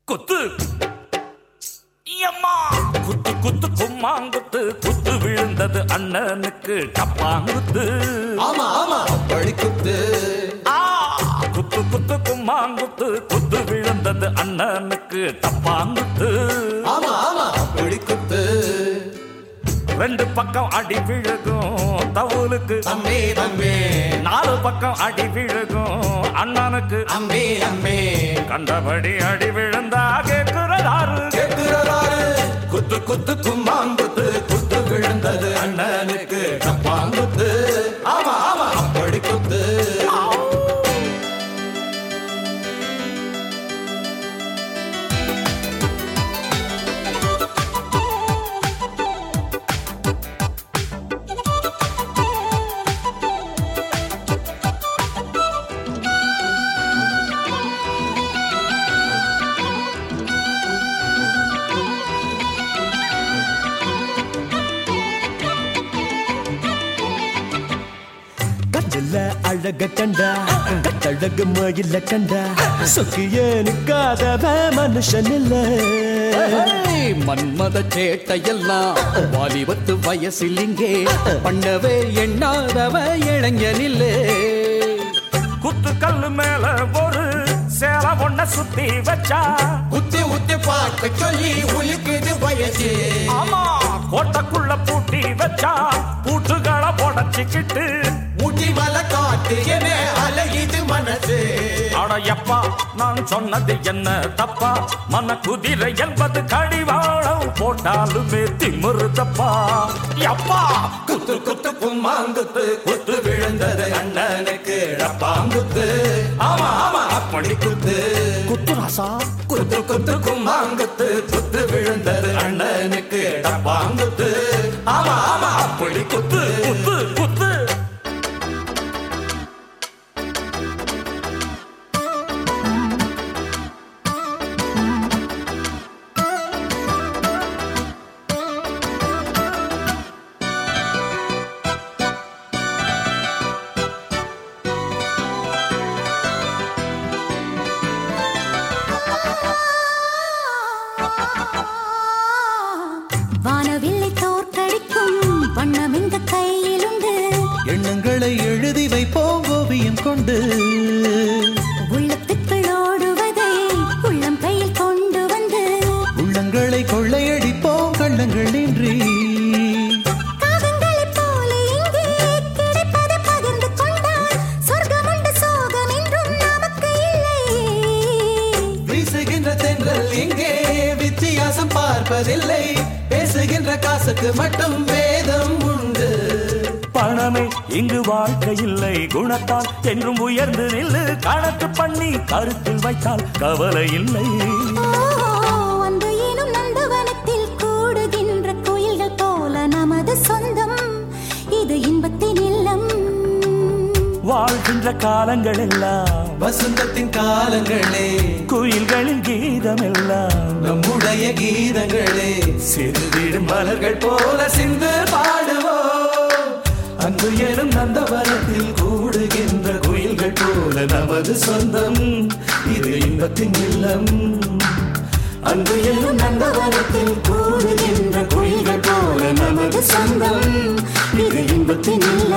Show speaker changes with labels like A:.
A: குத்து எம்மா குத்து குத்து கும்மாங்குத்து குத்து விழுந்தது அண்ணனுக்கு டப்பாங்குத்து
B: ஆமா ஆமா பழி குத்து
A: ஆ குத்து குத்து கும்மாங்குத்து குத்து விழுந்தது அண்ணனுக்கு டப்பாங்குத்து
B: ஆமா ஆமா பழி குத்து
A: ரெண்டு பக்கம் அடி விழுகும் தவுலுக்கு
B: தம்பி தம்பி
A: நாலு பக்கம் அடி விழுகும் அண்ணனுக்கு
B: அம்பி அம்பி
A: கண்டபடி அடி விழுந்தா கேட்கிறதாரு
B: கேட்கிறதாரு குத்து குத்து கும்மாங்குத்து குத்து விழுந்தது அண்ணனுக்கு டப்பாங்குத்து ஆமா ஆமா அப்படி குத்து
C: கண்ணுல அழக கண்டா கட்டழகு மயில கண்டா சொக்கிய நிக்காதவ மனுஷன் இல்ல
D: ஏய், மன்மத சேட்டையெல்லாம் வாலிபத்து வயசில் இங்கே பண்ணவே எண்ணாதவ இளைஞனில்லே
A: குத்து கல்லு மேல ஒரு சேல ஒண்ண சுத்தி வச்சா
B: குத்தி உத்தி பார்க்க சொல்லி உலுக்குது வயசு
A: ஆமா கோட்டைக்குள்ள பூட்டி வச்சா பூட்டுகளை புடச்சிக்கிட்டு
B: முடி மலை காட்டு என அலையுது மனசு
A: அட எப்பா நான் சொன்னது என்ன தப்பா மன குதிரை என்பது கடிவாளம் போட்டாலுமே திமுருதப்பா எப்பா
B: குத்து குத்து கும்மாங்குத்து குத்து விழுந்தது அண்ணனுக்கு டப்பாங்குத்து ஆமா ஆமா அப்படி குத்து
C: குத்து ராசா
B: குத்து குத்து கும்மாங்குத்து குத்து விழுந்தது அண்ணனுக்கு டப்பாங்குத்து ஆமா ஆமா அப்படி குத்து
A: குத்து குத்து
E: வானவில்லை தோற்கடிக்கும் வண்ணம் இந்த கையில் உண்டு
D: எண்ணங்களை எழுதி வைப்போம் ஓவியம் கொண்டு
E: உள்ளத்துக்குள் ஓடுவதை உள்ளம் கையில் கொண்டு வந்து
D: உள்ளங்களை கொள்ளையடிப்போம் கள்ளங்கள் இன்றி
E: காகங்களைப் போல இங்கே கிடைப்பதை பகிர்ந்து கொண்டால் சொர்க்கம் உண்டு சோகம் என்றும் நமக்கு இல்லை
B: வீசுகின்ற தென்றல் இங்கே வித்தியாசம் பார்ப்பதில்லை பேசுகின்ற காசுக்கு மட்டும் வேதம் உண்டு
A: பணமே இங்கு வாழ்க்கை இல்லை குணத்தால் என்றும் உயர்ந்து நில்லு கணக்கு பண்ணி கருத்தில் வைத்தால் கவலை இல்லை
E: ஓ, அந்த எனும் நந்தவனத்தில் கூடுகின்ற கோயில்கள் போல நமது சொந்தம் இது இன்பத்தின் இல்லம்
A: வாழ்கின்ற காலங்கள் எல்லாம்
B: வசந்தத்தின் காலங்களே
A: குயில்களின் கீதம் எல்லாம்
B: நம்முடைய கீதங்களே சிறுவிடும் மலர்கள் போல சிந்து பாடுவோம் அன்பு எனும் நந்தவனத்தில் கூடுகின்ற குயில்கள் போல நமது சொந்தம் இது இன்பத்தின் இல்லம் அன்பு எனும் நந்தவனத்தில் கூடுகின்ற குயில்கள் போல நமது சொந்தம் இது இன்பத்தின் இல்லம்